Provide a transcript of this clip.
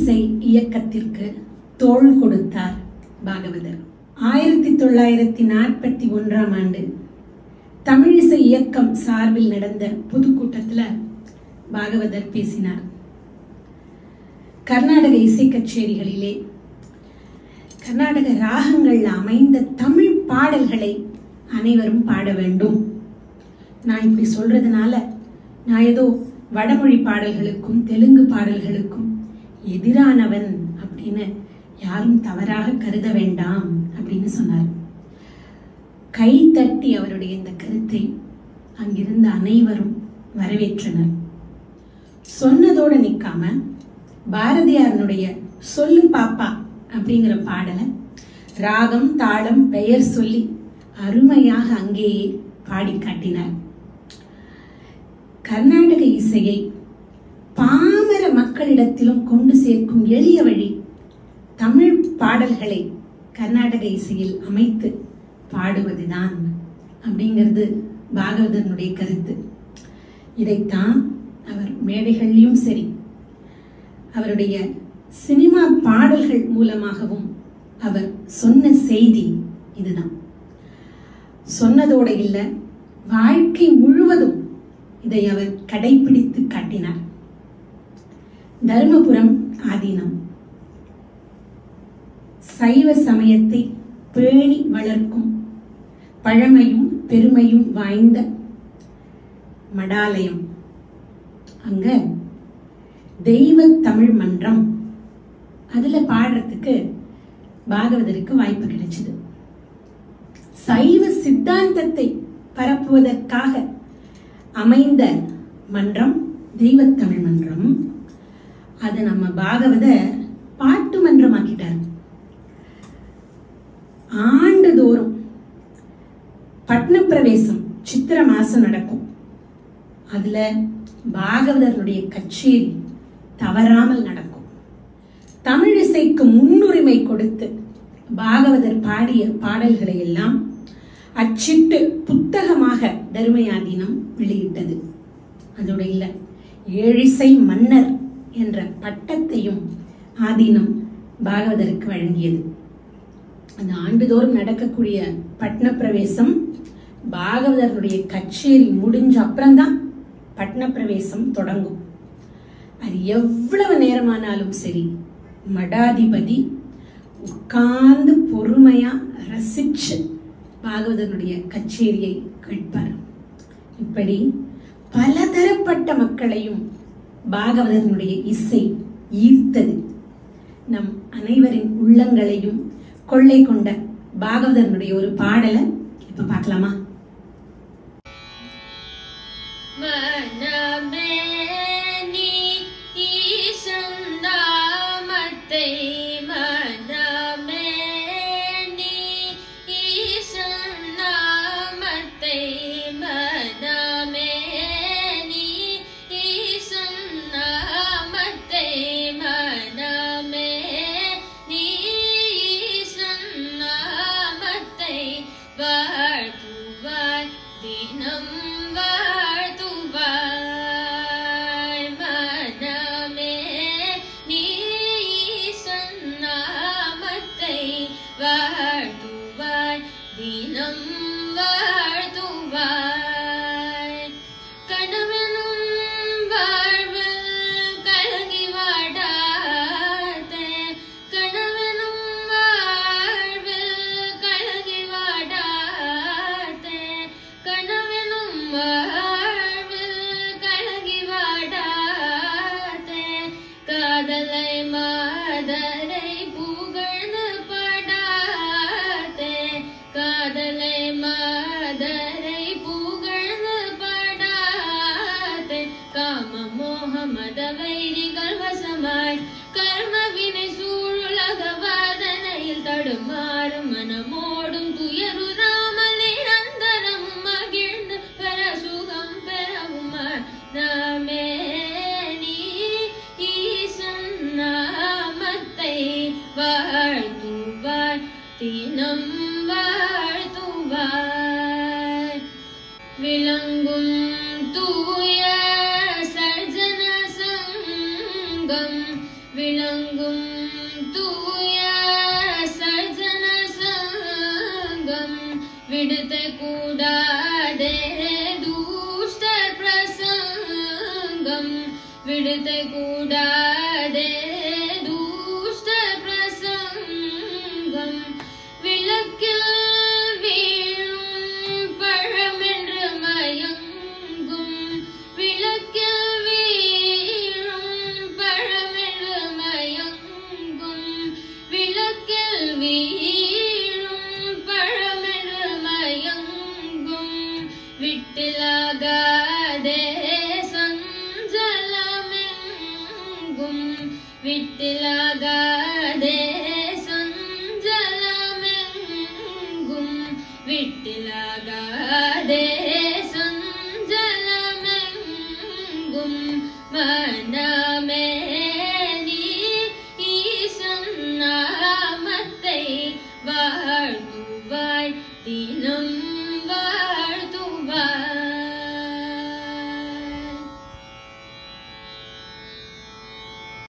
தமிழிசை இயக்கத்திற்கு தோள் கொடுத்தார் பாகவதர் ஆயிரத்தி தொள்ளாயிரத்தி நாற்பத்தி ஒன்றாம் ஆண்டு தமிழிசை இயக்கம் சார்பில் நடந்த பொதுக்கூட்டத்துல பாகவதர் பேசினார் கர்நாடக இசை கச்சேரிகளிலே கர்நாடக ராகங்கள்ல அமைந்த தமிழ் பாடல்களை அனைவரும் பாட வேண்டும் நான் இப்படி சொல்றதுனால நான் ஏதோ வடமொழி பாடல்களுக்கும் தெலுங்கு பாடல்களுக்கும் எதிரானவன் அப்படின்னு யாரும் தவறாக கருத வேண்டாம் அப்படின்னு சொன்னார் கை தட்டி அவருடைய இந்த கருத்தை அங்கிருந்த அனைவரும் வரவேற்றனர் சொன்னதோட நிக்காம பாரதியாரனுடைய சொல்லு பாப்பா அப்படிங்கிற பாடலை ராகம் தாளம் பெயர் சொல்லி அருமையாக அங்கேயே பாடி காட்டினார் கர்நாடக இசையை பாமர மக்களிடத்திலும் கொண்டு சேர்க்கும் எளிய வழி தமிழ் பாடல்களை கர்நாடக இசையில் அமைத்து பாடுவதுதான் அப்படிங்கிறது பாகவதனுடைய கருத்து இதைத்தான் அவர் மேடைகள்லையும் சரி அவருடைய சினிமா பாடல்கள் மூலமாகவும் அவர் சொன்ன செய்தி இதுதான் சொன்னதோடு இல்லை வாழ்க்கை முழுவதும் இதை அவர் கடைபிடித்து காட்டினார் தர்மபுரம் ஆதீனம் சைவ சமயத்தை பேணி வளர்க்கும் பழமையும் பெருமையும் வாய்ந்த மடாலயம் அங்க தெய்வ தமிழ் மன்றம் அதுல பாடுறதுக்கு பாகவதருக்கு வாய்ப்பு கிடைச்சது சைவ சித்தாந்தத்தை பரப்புவதற்காக அமைந்த மன்றம் தெய்வ தமிழ் மன்றம் அதை நம்ம பாகவத பாட்டு மன்றம் ஆக்கிட்டார் ஆண்டுதோறும் பட்னப்பிரவேசம் சித்திர மாசம் நடக்கும் அதுல பாகவதருடைய கச்சேரி தவறாமல் நடக்கும் தமிழிசைக்கு முன்னுரிமை கொடுத்து பாகவதர் பாடிய பாடல்களை எல்லாம் அச்சிட்டு புத்தகமாக தருமையாதீனம் வெளியிட்டது அதோட இல்ல ஏழிசை மன்னர் என்ற பட்டத்தையும் ஆதீனம் பாகவதருக்கு வழங்கியது அந்த ஆண்டுதோறும் நடக்கக்கூடிய பட்னப்பிரவேசம் பாகவதருடைய கச்சேரி முடிஞ்ச அப்புறம்தான் பட்னப்பிரவேசம் தொடங்கும் அது எவ்வளவு நேரமானாலும் சரி மடாதிபதி உட்கார்ந்து பொறுமையா ரசிச்சு பாகவதனுடைய கச்சேரியை கேட்பார் இப்படி பலதரப்பட்ட மக்களையும் பாகவதனுடைய இசை ஈர்த்தது நம் அனைவரின் உள்ளங்களையும் கொள்ளை கொண்ட பாகவதனுடைய ஒரு பாடலை இப்ப பார்க்கலாமா மனமேனி ஈசந்தாமத்தை மனமேனி ஈசந்தாமத்தை மனமேனி ஈசந்தாமத்தை மனமேனி ஈசந்தாமத்தை வாழ்த்துவாய் தினம் வாழ்த்துவாய் மனமே நீ சன்னாமத்தை வாழ்த்துவாய் தினம் வாழ்த்துவாய் கணவனும் வாழ்வில் கலங்கி வாடாதே கணவனும் வாழ்வில் கலங்கி வாடாதே கணவனும் வாழ்வில் கலங்கி வாடாதே காதலை மாதரை புகழ்ந்து படாதே காதலை மாதரை புகழ்ந்து படாதே காம மோக மத வைரிகள் வசமாய் கர்ம வினை சூழுலக வாதனையில் தடுமாறும் மனமோடும் துயருறாமல் நிரந்தரமும் மகிழ்ந்து பெற சுகம் பெறவும் நாமே நீ ஈசன் நாமத்தை வாழ்த்துவாய் தினம் வாழ்த்துவாய் விளங்கும் தூய சர்ஜன சங்கம் விளங்கும் விடுத்த கூடாதே தூஷ்ட பிரசங்கம் விடுத்த கூடாதே தூஷ்ட பிரசங்கம் விளக்கில் வீழும் பழமென்று மயங்கும் விளக்கில் வீழும் பழமென்று மயங்கும் விளக்கில் வீழும் பழமென்று மயங்கும் விட்டிலாகாதே சஞ்சலமெங்கும் விட்டிலாகாதே சஞ்சலமெங்கும் விட்டிலாகாதே சஞ்சலமெங்கும் மனமே நீ ஈசன் நாமத்தை வாழ்வாய் தினம்